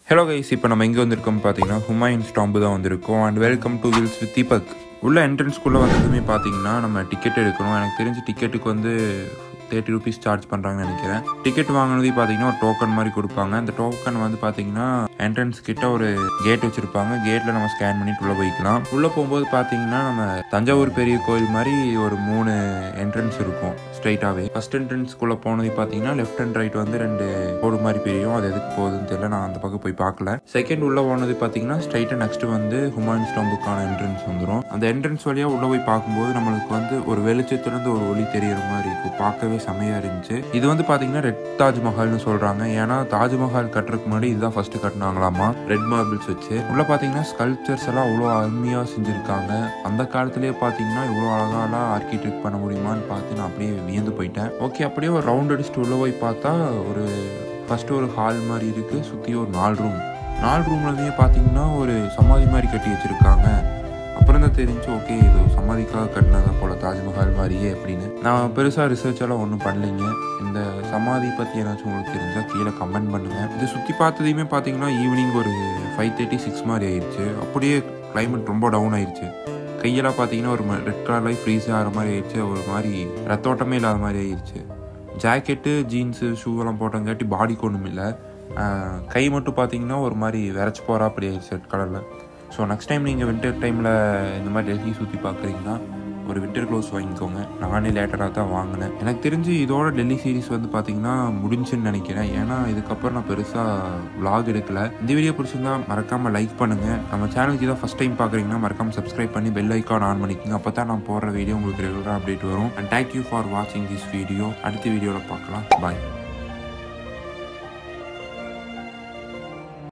hello guys இப்போ நம்ம எங்கே வந்திருக்கோம் பார்த்தீங்கன்னா ஹுமாயூன் ஸ்டாம்பு தான் வந்திருக்கோம் அண்ட் வெல்கம் டு வில்ஸ் வித் தீபக் உள்ள என்ட்ரன்ஸ்குள்ளே வந்ததுமே பார்த்தீங்கன்னா நம்ம டிக்கெட் எடுக்கணும் எனக்கு தெரிஞ்சு டிக்கெட்டுக்கு வந்து தேர்ட்டி ருபீஸ் சார்ஜ் பண்ணுறாங்கன்னு நினைக்கிறேன் டிக்கெட் வாங்கினதே பார்த்தீங்கன்னா ஒரு டோக்கன் மாதிரி கொடுப்பாங்க அந்த டோக்கன் வந்து பார்த்தீங்கன்னா என்ட்ரன்ஸ் கிட்ட ஒரு கேட் வச்சுருப்பாங்க கேட்டில் நம்ம ஸ்கேன் பண்ணிட்டு உள்ளே போய்க்கலாம் உள்ளே போகும்போது பார்த்தீங்கன்னா நம்ம தஞ்சாவூர் பெரிய கோயில் மாதிரி ஒரு மூணு என்ட்ரன்ஸ் இருக்கும் ஸ்ட்ரைட்டாகவே ஃபர்ஸ்ட் என்ட்ரன்ஸ்குள்ளே போனது பார்த்தீங்கன்னா லெஃப்ட் அண்ட் ரைட் வந்து ரெண்டு போர்டு மாதிரி பிரியும் அது எதுக்கு போகுதுன்னு தெரியல நான் அந்த பக்கம் போய் பார்க்கல செகண்ட் உள்ள போனது பார்த்தீங்கன்னா ஸ்ட்ரைட்டாக நெக்ஸ்ட் வந்து ஹுமாயூன் ஸ்டாம்புக்கான என்ட்ரன்ஸ் வந்துடும் அந்த என்ட்ரன்ஸ் வழியாக உள்ளே போய் பார்க்கும்போது நம்மளுக்கு வந்து ஒரு வெளிச்சத்துலேருந்து ஒரு ஒளி தெரியற மாதிரி இருக்கும் பார்க்கவே செமையா இருந்துச்சு இது வந்து பார்த்தீங்கன்னா ரெட் தாஜ்மஹால்னு சொல்கிறாங்க ஏன்னா தாஜ்மஹால் கட்டுறதுக்கு முன்னாடி இதுதான் ஃபர்ஸ்ட் கட்டினாங்களாமா ரெட் மார்பிள்ஸ் வச்சு உள்ள பார்த்தீங்கன்னா ஸ்கல்ப்சர்ஸ் எல்லாம் அவ்வளோ அருமையாக செஞ்சுருக்காங்க அந்த காலத்திலேயே பார்த்தீங்கன்னா இவ்வளோ அழகாலாம் ஆர்கிடெக்ட் பண்ண முடியுமான்னு பார்த்து நான் அப்படியே வியந்து போயிட்டேன் ஓகே அப்படியே ஒரு ரவுண்ட் அடிச்சுட்டு உள்ளே போய் பார்த்தா ஒரு ஃபர்ஸ்ட் ஒரு ஹால் மாதிரி இருக்குது சுற்றி ஒரு நாலு ரூம் நாலு ரூம்லயுமே பார்த்தீங்கன்னா ஒரு சமாதி மாதிரி கட்டி வச்சுருக்காங்க அப்புறம் தான் தெரிஞ்சு ஓகே இது சமாதிக்காக கட்டினதா போல தாஜ்மஹால் மாதிரியே அப்படின்னு நான் பெருசாக ரிசர்ச் எல்லாம் ஒன்றும் பண்ணலைங்க இந்த சமாதி பற்றி ஏதாச்சும் உங்களுக்கு தெரிஞ்சால் கீழே கமெண்ட் பண்ணுங்கள் இது சுற்றி பார்த்ததையுமே பார்த்தீங்கன்னா ஈவினிங் ஒரு ஃபைவ் தேர்ட்டி சிக்ஸ் மாதிரி ஆயிடுச்சு அப்படியே கிளைமேட் ரொம்ப டவுன் ஆயிடுச்சு கையெல்லாம் பார்த்தீங்கன்னா ஒரு ரெட் கலர்லாம் ஃப்ரீஸ் ஆகிற மாதிரி ஆயிடுச்சு ஒரு மாதிரி ரத்தோட்டமே இல்லாத மாதிரி ஆயிடுச்சு ஜாக்கெட்டு ஜீன்ஸு ஷூவெல்லாம் போட்டங்காட்டி பாடிக்கு ஒன்றும் இல்லை கை மட்டும் பார்த்தீங்கன்னா ஒரு மாதிரி விரைச்சி போகிறா அப்படி ஆயிடுச்சு ரெட் கலரில் ஸோ நெக்ஸ்ட் டைம் நீங்கள் வின்டர் டைமில் இந்த மாதிரி டெல்லி சுற்றி பார்க்குறீங்கன்னா ஒரு வின்டர் க்ளோஸ் வாங்கிக்கோங்க நானே லேட்டராக தான் வாங்கினேன் எனக்கு தெரிஞ்சு இதோட டெல்லி சீரிஸ் வந்து பார்த்தீங்கன்னா முடிஞ்சுன்னு நினைக்கிறேன் ஏன்னா இதுக்கப்புறம் நான் பெருசாக vlog எடுக்கல இந்த வீடியோ பிடிச்சிருந்தா மறக்காமல் லைக் பண்ணுங்கள் நம்ம சேனலுக்கு இதான் ஃபஸ்ட் டைம் பார்க்குறீங்கன்னா மறக்காமல் சப்ஸ்கிரைப் பண்ணி பெல் ஐக்கான் ஆன் பண்ணிக்கோங்க அப்போ தான் நான் போடுற வீடியோ உங்களுக்கு ரெகுலராக அப்டேட் வரும் அண்ட் தேங்க் யூ ஃபார் வாட்சிங் திஸ் வீடியோ அடுத்த வீடியோவில் பார்க்கலாம் பாய்